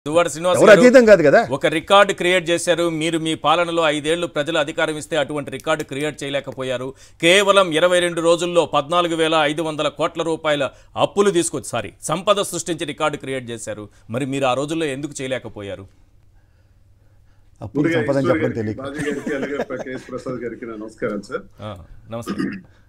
దువ్వాడ శ్రీనివాస్ ఎవరు గారు అతీతం కాదు కదా ఒక రికార్డు క్రియేట్ చేశారు మీరు మీ పాలనలో ఐదేళ్లు ప్రజలు అధికారం ఇస్తే అటువంటి రికార్డు క్రియేట్ చేయలేకపోయారు కేవలం ఇరవై రెండు రోజుల్లో పద్నాలుగు వేల ఐదు వందల కోట్ల రూపాయల అప్పులు తీసుకొచ్చి సారీ సంపద సృష్టించి రికార్డు క్రియేట్ చేశారు మరి మీరు ఆ రోజుల్లో ఎందుకు చేయలేకపోయారు అప్పుడు ముందుగా సంపదని ఈశ్వర్ చెప్పడం గారికి, తెలియక బాజీ గారికి అలాగే కేఎస్ ప్రసాద్ గారికి నా నమస్కారం సార్ ఆ, నమస్తే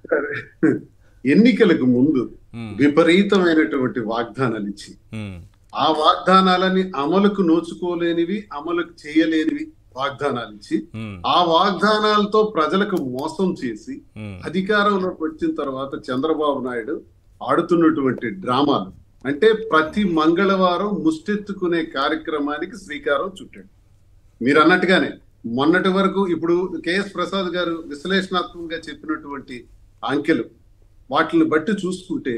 ఎన్నికలకు ముందు మ్మ్. విపరీతమైనటువంటి వాగ్దానాలు ఇచ్చి ఉమ్, ఆ వాగ్దానాలని అమలుకు నోచుకోలేనివి అమలుకు చేయలేనివి వాగ్దానాలు ఇచ్చి ఉమ్, ఆ వాగ్దానాలతో ప్రజలకు మోసం చేసి ఉమ్, అధికారంలోకి వచ్చిన తర్వాత చంద్రబాబు నాయుడు ఆడుతున్నటువంటి డ్రామాలు అంటే ప్రతి మంగళవారం ముష్టెత్తుకునే కార్యక్రమానికి శ్రీకారం చుట్టాడు మీరు అన్నట్టుగానే మొన్నటి వరకు ఇప్పుడు కేఎస్ ప్రసాద్ గారు విశ్లేషణాత్మకంగా చెప్పినటువంటి అంకెలు వాటిని బట్టి చూసుకుంటే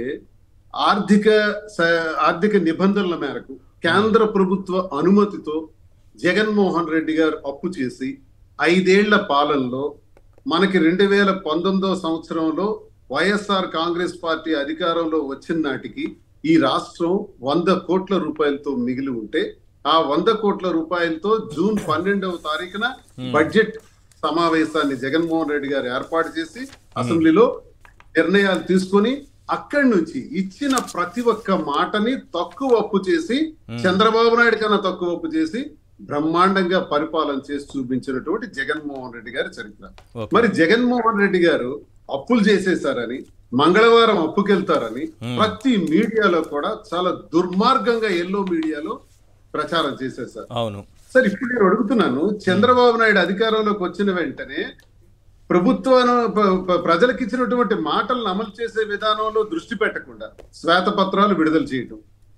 ఆర్థిక స- ఆర్థిక నిబంధనల మేరకు కేంద్ర ప్రభుత్వ అనుమతితో జగన్మోహన్ రెడ్డి గారు అప్పు చేసి ఐదేళ్ల పాలనలో మనకి రెండు వేల పంతొమ్మిదో సంవత్సరంలో వైఎస్ఆర్ కాంగ్రెస్ పార్టీ అధికారంలో వచ్చిన నాటికి ఈ రాష్ట్రం వంద కోట్ల రూపాయలతో మిగిలి ఉంటే ఆ వంద కోట్ల రూపాయలతో జూన్ పన్నెండవ తారీఖున బడ్జెట్ సమావేశాన్ని జగన్మోహన్ రెడ్డి గారు ఏర్పాటు చేసి అసెంబ్లీలో నిర్ణయాలు తీసుకొని అక్కడి నుంచి ఇచ్చిన ప్రతి ఒక్క మాటని తక్కువ అప్పు చేసి చంద్రబాబు నాయుడు కన్నా తక్కువ అప్పు చేసి బ్రహ్మాండంగా పరిపాలన చేసి చూపించినటువంటి జగన్మోహన్ రెడ్డి గారి చరిత్ర ఓకే. మరి జగన్మోహన్ రెడ్డి గారు అప్పులు చేసేసారని మంగళవారం అప్పుకెళ్తారని ప్రతి మీడియాలో కూడా చాలా దుర్మార్గంగా ఎల్లో మీడియాలో ప్రచారం చేసేసారు అవును సార్ ఇప్పుడు నేను అడుగుతున్నాను చంద్రబాబు నాయుడు అధికారంలోకి వచ్చిన వెంటనే ప్రభుత్వం ప- ప- ప్రజలకు ఇచ్చినటువంటి మాటలను అమలు చేసే విధానంలో దృష్టి పెట్టకుండా శ్వేతపత్రాలు విడుదల చేయటం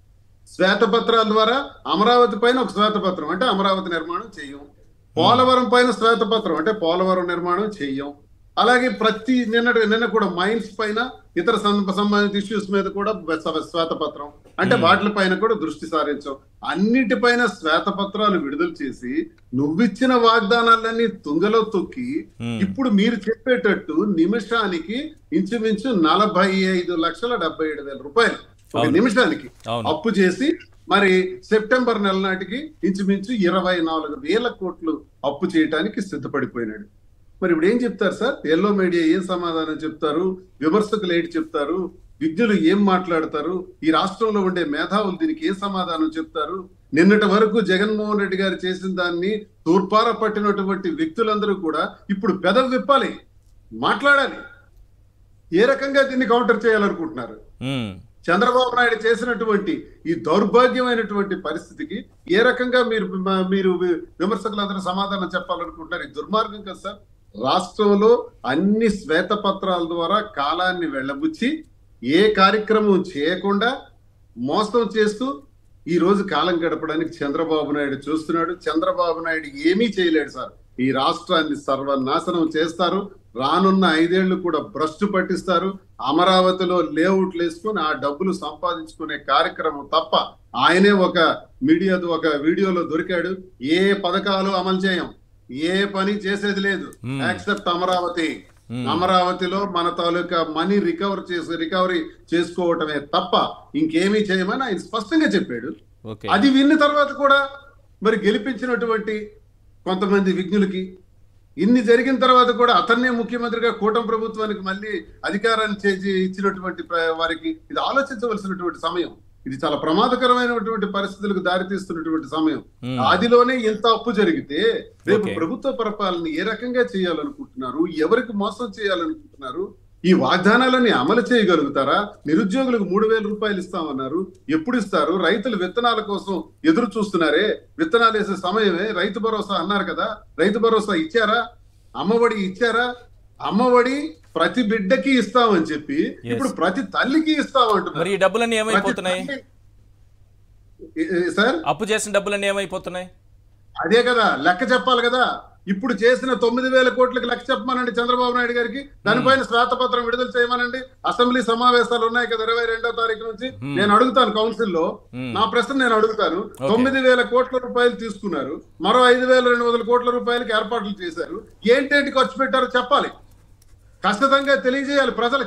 శ్వేతపత్రాల ద్వారా అమరావతి పైన ఒక శ్వేతపత్రం అంటే అమరావతి నిర్మాణం చెయ్యం పోలవరం పైన శ్వేతపత్రం అంటే పోలవరం నిర్మాణం చెయ్యం అలాగే ప్రతి నిన్న నిన్న కూడా మైన్స్ పైన ఇతర సం- సంబంధిత ఇష్యూస్ మీద కూడా శ్వే- శ్వేతపత్రం అంటే వాటి పైన కూడా దృష్టి సారించాం అన్నిటిపైన శ్వేతపత్రాలు విడుదల చేసి నువ్విచ్చిన వాగ్దానాలన్నీ తుంగలో తొక్కి Hmm. ఇప్పుడు మీరు చెప్పేటట్టు నిమిషానికి ఇంచుమించు నలభై ఐదు లక్షల డెబ్బై ఏడు వేల రూపాయలు ఒక అవును. నిమిషానికి అవును. అప్పు చేసి మరి సెప్టెంబర్ నెల నాటికి ఇంచుమించు ఇరవై నాలుగు వేల కోట్లు అప్పు చేయటానికి సిద్ధపడిపోయినాడు మరి ఇప్పుడు ఏం చెప్తారు సార్ ఎల్లో మీడియా ఏం సమాధానం చెప్తారు విమర్శకులు ఏంటి చెప్తారు విజ్ఞులు ఏం మాట్లాడతారు ఈ రాష్ట్రంలో ఉండే మేధావులు దీనికి ఏ సమాధానం చెప్తారు నిన్నటి వరకు జగన్మోహన్ రెడ్డి గారు చేసిన దాన్ని తూర్పార పట్టినటువంటి వ్యక్తులందరూ కూడా ఇప్పుడు పెదవి విప్పాలి మాట్లాడాలి ఏ రకంగా దీన్ని కౌంటర్ చేయాలనుకుంటున్నారు ఉమ్, చంద్రబాబు నాయుడు చేసినటువంటి ఈ దౌర్భాగ్యమైనటువంటి పరిస్థితికి ఏ రకంగా మీరు మ- మీరు వి- విమర్శకులందరూ సమాధానం చెప్పాలనుకుంటున్నారు ఈ దుర్మార్గం కదా సార్ రాష్ట్రంలో అన్ని శ్వేతపత్రాల ద్వారా కాలాన్ని వెళ్ళబుచ్చి ఏ కార్యక్రమం చేయకుండా మోసం చేస్తూ ఈ రోజు కాలం గడపడానికి చంద్రబాబు నాయుడు చూస్తున్నాడు చంద్రబాబు నాయుడు ఏమీ చేయలేడు సార్ ఈ రాష్ట్రాన్ని సర్వనాశనం చేస్తారు రానున్న ఐదేళ్లు కూడా భ్రష్టు పట్టిస్తారు అమరావతిలో లేఅవుట్లు వేసుకుని ఆ డబ్బులు సంపాదించుకునే కార్యక్రమం తప్ప ఆయనే ఒక మీడియాతో ఒక వీడియోలో దొరికాడు ఏ పథకాలు అమలు చేయం ఏ పని చేసేది లేదు Hmm. Accept Amaravati Hmm. అమరావతిలో మన తాలూకా మనీ రికవర్ చేసి రికవరీ చేసుకోవటమే తప్ప ఇంకేమీ చేయమని ఆయన స్పష్టంగా చెప్పాడు ఓకే అది విన్న తర్వాత కూడా మరి గెలిపించినటువంటి కొంతమంది విజ్ఞులకి ఇన్ని జరిగిన తర్వాత కూడా అతన్నే ముఖ్యమంత్రిగా కూటమి ప్రభుత్వానికి మళ్ళీ అధికారాన్ని చేసి ఇచ్చినటువంటి ప్ర- వారికి ఇది ఆలోచించవలసినటువంటి సమయం ఇది చాలా ప్రమాదకరమైనటువంటి పరిస్థితులకు దారితీస్తున్నటువంటి సమయం Hmm. ఆదిలోనే ఇంత అప్పు జరిగితే రేపు Okay. ప్రభుత్వ పరిపాలన ఏ రకంగా చేయాలనుకుంటున్నారు ఎవరికి మోసం చేయాలనుకుంటున్నారు ఈ వాగ్దానాలని అమలు చేయగలుగుతారా నిరుద్యోగులకు మూడు వేల రూపాయలు ఇస్తామన్నారు ఎప్పుడు ఇస్తారు రైతులు విత్తనాల కోసం ఎదురు చూస్తున్నారే విత్తనాలు వేసే సమయమే రైతు భరోసా అన్నారు కదా రైతు భరోసా ఇచ్చారా అమ్మఒడి ఇచ్చారా అమ్మఒడి ప్రతి బిడ్డకి ఇస్తామని చెప్పి ఇప్పుడు ప్రతి తల్లికి మరి ఇస్తామంటున్నారు ఈ డబ్బులన్నీ ఏమైపోతున్నాయి ప్రతి తల్లి- ఏ- ఏ- సార్ అప్పు చేసిన డబ్బులన్నీ ఏమైపోతున్నాయి అదే కదా లెక్క చెప్పాలి కదా ఇప్పుడు చేసిన తొమ్మిది వేల కోట్లకి లెక్క చెప్పమనండి చంద్రబాబు నాయుడు గారికి దానిపైన శ్వేతపత్రం విడుదల చేయమనండి అసెంబ్లీ సమావేశాలు ఉన్నాయి కదా ఇరవై రెండో తారీఖు నుంచి నేను అడుగుతాను కౌన్సిల్ లో Hmm. నా ప్రశ్న నేను అడుగుతాను తొమ్మిది వేల కోట్ల రూపాయలు తీసుకున్నారు మరో ఐదు వేల రెండు వందల కోట్ల రూపాయలకి ఏర్పాట్లు చేశారు ఏంటేంటి ఖర్చు పెట్టారో చెప్పాలి ఖచ్చితంగా తెలియజేయాలి ప్రజలకి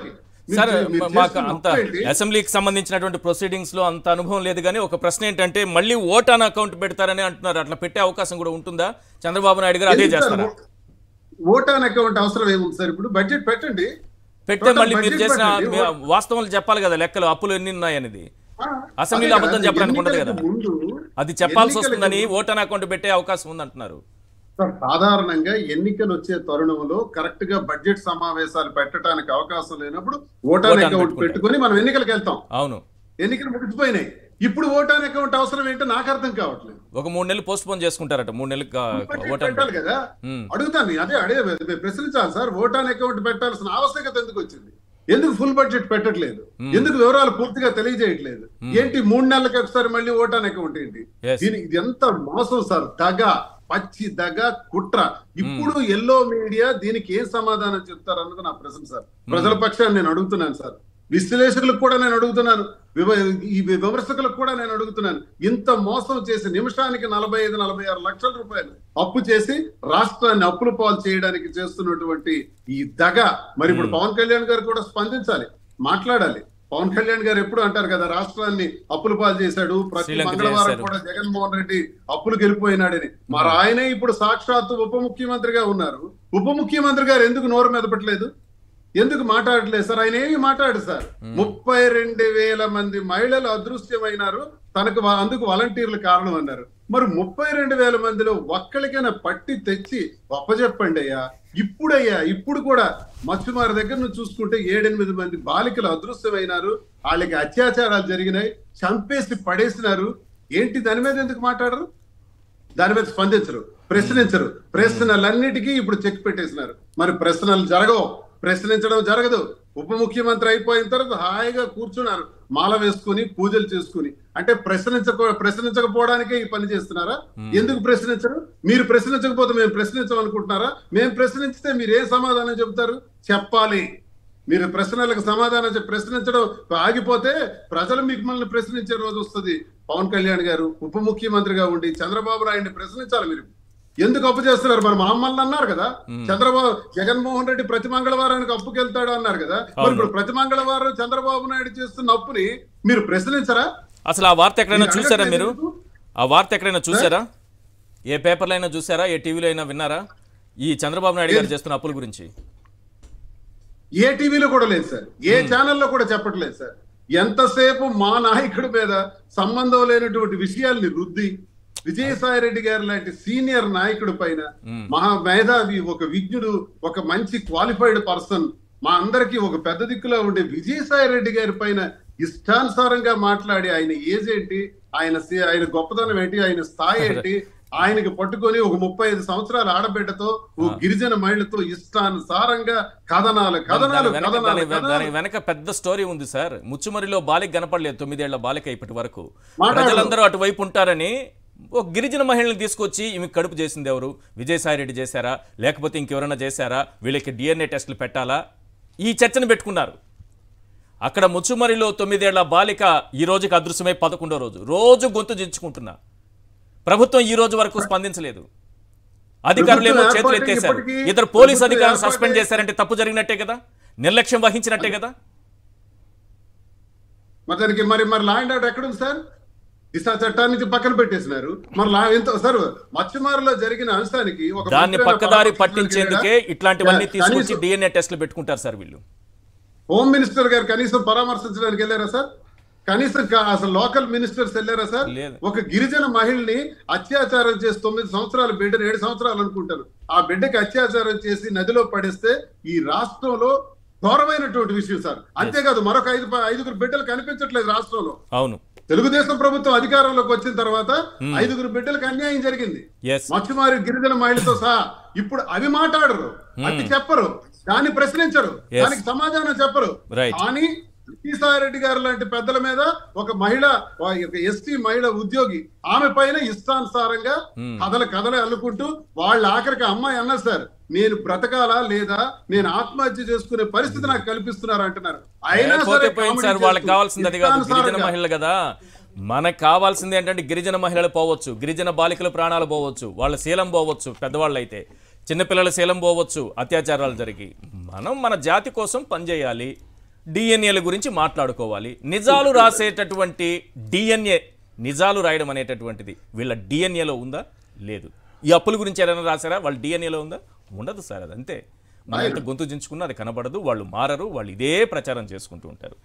మీరు సార్ చే- మీరు మాకు చేస్తున్న అంత అప్పేంటి? అసెంబ్లీకి సంబంధించినటువంటి ప్రొసీడింగ్స్ లో అంత అనుభవం లేదు కానీ ఒక ప్రశ్న ఏంటంటే మళ్ళీ ఓట్ ఆన్ అకౌంట్ పెడతారని అంటున్నారు అట్లా పెట్టే అవకాశం కూడా ఉంటుందా చంద్రబాబు నాయుడు గారు అదే ఎందుకు సార్ చేస్తారా ఓ- ఓటాన్ అకౌంట్ అవసరం ఏముంది సార్ ఇప్పుడు బడ్జెట్ పెట్టండి పెడితే Total మళ్ళీ మీరు budget చేసిన పెట్టండి. మీ- వాస్తవాలు చెప్పాలి కదా లెక్కలు అప్పులు ఎన్ని ఉన్నాయనేది ఆ, అసెంబ్లీలో అదే అబద్ధం కదా, చెప్పడానికి ఉండదు ఎన్నికలకు కదా. ముందు అది చెప్పాల్సి ఎన్నికలకు వస్తుందని ముందు- ఓట్ ఆన్ అకౌంట్ పెట్టే అవకాశం ఉంది అంటున్నారు సార్, సాధారణంగా ఎన్నికలు వచ్చే తరుణంలో కరెక్ట్ గా బడ్జెట్ సమావేశాలు పెట్టడానికి అవకాశం లేనప్పుడు ఓటాన్ ఓటాన్ అకౌంట్ పెట్టుకుంటాం. పెట్టుకొని మనం ఎన్నికలకు వెళ్తాం అవును ఎన్నికలు ముగిసిపోయినాయి ఇప్పుడు ఓటాన్ అకౌంట్ అవసరం ఏంటో నాకు అర్థం కావట్లేదు ఒక మూడు నెలలు పోస్ట్ పోన్ చేసుకుంటారట మూడు నెలలు బడ్జెట్ ఓట్ ఆన్ పెట్టాలి కదా ఉమ్. అడుగుతాను అదే అడే మేము ప్రశ్నించాలి సార్ ఓటాన్ అకౌంట్ పెట్టాల్సిన ఆవశ్యకత ఎందుకు వచ్చింది ఎందుకు ఫుల్ బడ్జెట్ పెట్టట్లేదు ఎందుకు వివరాలు పూర్తిగా తెలియజేయట్లేదు ఏంటి మూడు నెలలకు ఒకసారి మళ్ళీ ఓటాన్ అకౌంట్ ఏంటి Yes. దీని ఇది ఎంత మోసం సార్ దగ పచ్చి దగ కుట్ర ఇప్పుడు ఎల్లో మీడియా దీనికి ఏం సమాధానం చెప్తారు అన్నది నా ప్రశ్న సార్ ప్రజల పక్షాన్ని నేను అడుగుతున్నాను సార్ విశ్లేషకులకు కూడా నేను అడుగుతున్నాను వివ- ఈ విమర్శకులకు కూడా నేను అడుగుతున్నాను ఇంత మోసం చేసి నిమిషానికి నలభై ఐదు నలభై ఆరు లక్షల రూపాయలు అప్పు చేసి రాష్ట్రాన్ని అప్పుల పాలు చేయడానికి చేస్తున్నటువంటి ఈ దగ మరి ఇప్పుడు పవన్ కళ్యాణ్ గారు కూడా స్పందించాలి మాట్లాడాలి పవన్ కళ్యాణ్ గారు ఎప్పుడు అంటారు కదా రాష్ట్రాన్ని అప్పుల పాలు చేశాడు ప్రతి శ్రీలంక మంగళవారం చేశారు. కూడా జగన్మోహన్ రెడ్డి అప్పులు గెలిపోయినాడని మరి ఆయనే ఇప్పుడు సాక్షాత్తు ఉప ముఖ్యమంత్రిగా ఉన్నారు ఉప ముఖ్యమంత్రి గారు ఎందుకు నోరు మీద పెట్టలేదు ఎందుకు మాట్లాడలేదు సార్ ఆయన ఏమి మాట్లాడు సార్ ముప్పై రెండు వేల మంది మహిళలు అదృశ్యమైనారు తనకు వా- అందుకు వాలంటీర్లు కారణం అన్నారు మరి ముప్పై రెండు వేల మందిలో ఒక్కడికైనా పట్టి తెచ్చి ఒప్పజెప్పండి అయ్యా ఇప్పుడయ్యా ఇప్పుడు కూడా మత్స్యమారి దగ్గర నుంచి చూసుకుంటే ఏడెనిమిది మంది బాలికలు అదృశ్యమైనారు వాళ్ళకి అత్యాచారాలు జరిగినాయి చంపేసి పడేసినారు ఏంటి దాని మీద ఎందుకు మాట్లాడరు దాని మీద స్పందించరు ప్రశ్నించరు ప్రశ్నలన్నిటికీ ఇప్పుడు చెక్ పెట్టేసినారు మరి ప్రశ్నలు జరగవు ప్రశ్నించడం జరగదు ఉప ముఖ్యమంత్రి అయిపోయిన తర్వాత హాయిగా కూర్చున్నారు మాల వేసుకుని పూజలు చేసుకుని అంటే ప్రశ్నించక ప్రశ్నించకపోవడానికే ఈ పని చేస్తున్నారా ఎందుకు ప్రశ్నించరు మీరు ప్రశ్నించకపోతే మేము ప్రశ్నించామనుకుంటున్నారా మేము ప్రశ్నించితే మీరు ఏ సమాధానం చెబుతారు చెప్పాలి మీరు ప్రశ్నలకు సమాధానం చెప్పి ప్రశ్నించడం ఆగిపోతే ప్రజలు మిమ్మల్ని ప్రశ్నించే రోజు వస్తుంది పవన్ కళ్యాణ్ గారు ఉప ముఖ్యమంత్రిగా ఉండి చంద్రబాబు నాయుడిని ప్రశ్నించాలి మీరు ఎందుకు అప్పు చేస్తున్నారు మరి మమ్మల్ని అన్నారు కదా చంద్రబాబు జగన్మోహన్ రెడ్డి ప్రతి మంగళవారానికి అప్పుకి వెళ్తాడు అన్నారు కదా మరి ఇప్పుడు ప్రతి మంగళవారం చంద్రబాబు నాయుడు చేస్తున్న అప్పుని మీరు ప్రశ్నించరా అసలు ఆ వార్త ఎక్కడైనా మీరు చూసారా మీరు అడగట్లేదు. ఆ వార్త ఎక్కడైనా చూసారా ఏ పేపర్లో అయినా చూసారా ఏ టీవీలో అయినా విన్నారా ఈ చంద్రబాబు నాయుడు గారు చేస్తున్న అప్పుల గురించి ఏ టీవీలో కూడా లేదు సార్ ఏ ఛానల్లో కూడా చెప్పట్లేదు సార్ ఎంతసేపు మా నాయకుడి మీద సంబంధం లేనటువంటి విషయాల్ని రుద్ది విజయసాయి రెడ్డి గారు లాంటి సీనియర్ నాయకుడి పైన మహా మేధావి ఒక విజ్ఞుడు ఒక మంచి క్వాలిఫైడ్ పర్సన్ మా అందరికి ఒక పెద్ద దిక్కులో ఉండే విజయసాయి రెడ్డి గారి పైన ఇష్టానుసారంగా మాట్లాడి ఆయన ఏజ్ ఏంటి ఆయన సి- ఆయన గొప్పతనం ఏంటి ఆయన స్థాయి ఏంటి ఆయనకి పట్టుకొని ఒక ముప్పై ఐదు సంవత్సరాల ఆడబిడ్డతో ఓ గిరిజన మహిళతో ఇష్టానుసారంగా కథనాలు కథనాలు దాని వెనక కథనాలు దాని వె- కథనాలు దాని వెనక పెద్ద స్టోరీ ఉంది సార్ ముచ్చుమరిలో బాలిక కనపడలేదు తొమ్మిదేళ్ల బాలిక ఇప్పటి వరకు మాట్లాడు. ప్రజలందరూ అటువైపు ఉంటారని ఒక గిరిజన మహిళని తీసుకొచ్చి ఈమె కడుపు చేసింది ఎవరు విజయసాయి రెడ్డి చేశారా లేకపోతే ఇంకెవరైనా చేశారా వీళ్ళకి డిఎన్ఏ టెస్టులు పెట్టాలా ఈ చర్చను పెట్టుకున్నారు అక్కడ ముచ్చుమరిలో తొమ్మిదేళ్ల బాలిక ఈ రోజుకి అదృశ్యమై పదకొండో రోజు రోజు గొంతు దించుకుంటున్నా ప్రభుత్వం ఈ రోజు వరకు స్పందించలేదు అధికారులు ఏమో ప్రభుత్వం చేతులు ఏర్పాటు ఎత్తేశారు ఇప్పటికీ ఇద్దరు పోలీస్ ప్రభుత్వం అధికారులు ఏర్పాటు సస్పెండ్ చేశారంటే తప్పు జరిగినట్టే కదా నిర్లక్ష్యం వహించినట్టే కదా మరి దానికి మరి మరి లా అండ్ ఆర్డర్ ఎక్కడ ఉంది సార్ దిశా చట్టాన్ని నుంచి పక్కన పెట్టేసినారు మరి లా ఎంత సార్ మత్స్యమారులో జరిగిన అంశానికి ఒక దాన్ని మంత్రి పక్కదారి పరామర్శించడానికి పట్టించేందుకే వెళ్ళారా? ఇట్లాంటివన్నీ కనీసం తీసుకొచ్చి డిఎన్ఏ టెస్టులు పెట్టుకుంటారు సార్ వీళ్ళు హోమ్ మినిస్టర్ గారు కనీసం పరామర్శించడానికి వెళ్ళారా సార్ కనీసం కా- అసలు లోకల్ మినిస్టర్స్ వెళ్ళారా సార్ లేదు. ఒక గిరిజన మహిళని అత్యాచారం చేసి తొమ్మిది సంవత్సరాల బిడ్డను ఏడు సంవత్సరాలు అనుకుంటారు ఆ బిడ్డకి అత్యాచారం చేసి నదిలో పడేస్తే ఈ రాష్ట్రంలో ఘోరమైనటువంటి విషయం సార్ అంతేకాదు మరొక ఐదు ఐదుగురు బిడ్డలు కనిపించట్లేదు రాష్ట్రంలో అవును తెలుగుదేశం ప్రభుత్వం అధికారంలోకి వచ్చిన తర్వాత ఐదుగురు బిడ్డలకు అన్యాయం జరిగింది ఎస్ మత్స్యమారి గిరిజన మహిళతో సహా ఇప్పుడు అవి మాట్లాడరు అవి చెప్పరు దాన్ని ప్రశ్నించరు Yes. దానికి సమాధానం చెప్పరు Right. కానీ రెడ్డి గారు లాంటి పెద్దల మీద ఒక మహిళ ఒక ఎస్టీ మహిళ ఉద్యోగి ఆమె పైన ఇష్టానుసారంగా కథలు కథలు అల్లుకుంటూ వాళ్ళ ఆఖరికి అమ్మాయి అన్నారు సార్ నేను బ్రతకాలా లేదా నేను ఆత్మహత్య చేసుకునే పరిస్థితి నాకు కల్పిస్తున్నారు అంటున్నారు అయినా పోతే సరే పోయింది కామెడీ సార్ వాళ్ళకి చేస్తూ కావాల్సింది అది కాదు గిరిజన ఇష్టానుసారంగా మహిళలు కదా మనకు కావాల్సింది ఏంటంటే గిరిజన మహిళలు పోవచ్చు గిరిజన బాలికల ప్రాణాలు పోవచ్చు వాళ్ళ శీలం పోవచ్చు పెద్దవాళ్ళు అయితే చిన్నపిల్లల శీలం పోవచ్చు అత్యాచారాలు జరిగి మనం మన జాతి కోసం పనిచేయాలి డిఎన్ఏల గురించి మాట్లాడుకోవాలి నిజాలు రాసేటటువంటి డిఎన్ఏ నిజాలు రాయడం అనేటటువంటిది వీళ్ళ డిఎన్ఏలో ఉందా లేదు ఈ అప్పుల గురించి ఏదైనా రాశారా వాళ్ళ డిఎన్ఏలో ఉందా ఉండదు సార్ అది అంతే మనం ఎంత గొంతు దించుకున్నా అది కనబడదు వాళ్ళు మారరు వాళ్ళు ఇదే ప్రచారం చేసుకుంటూ ఉంటారు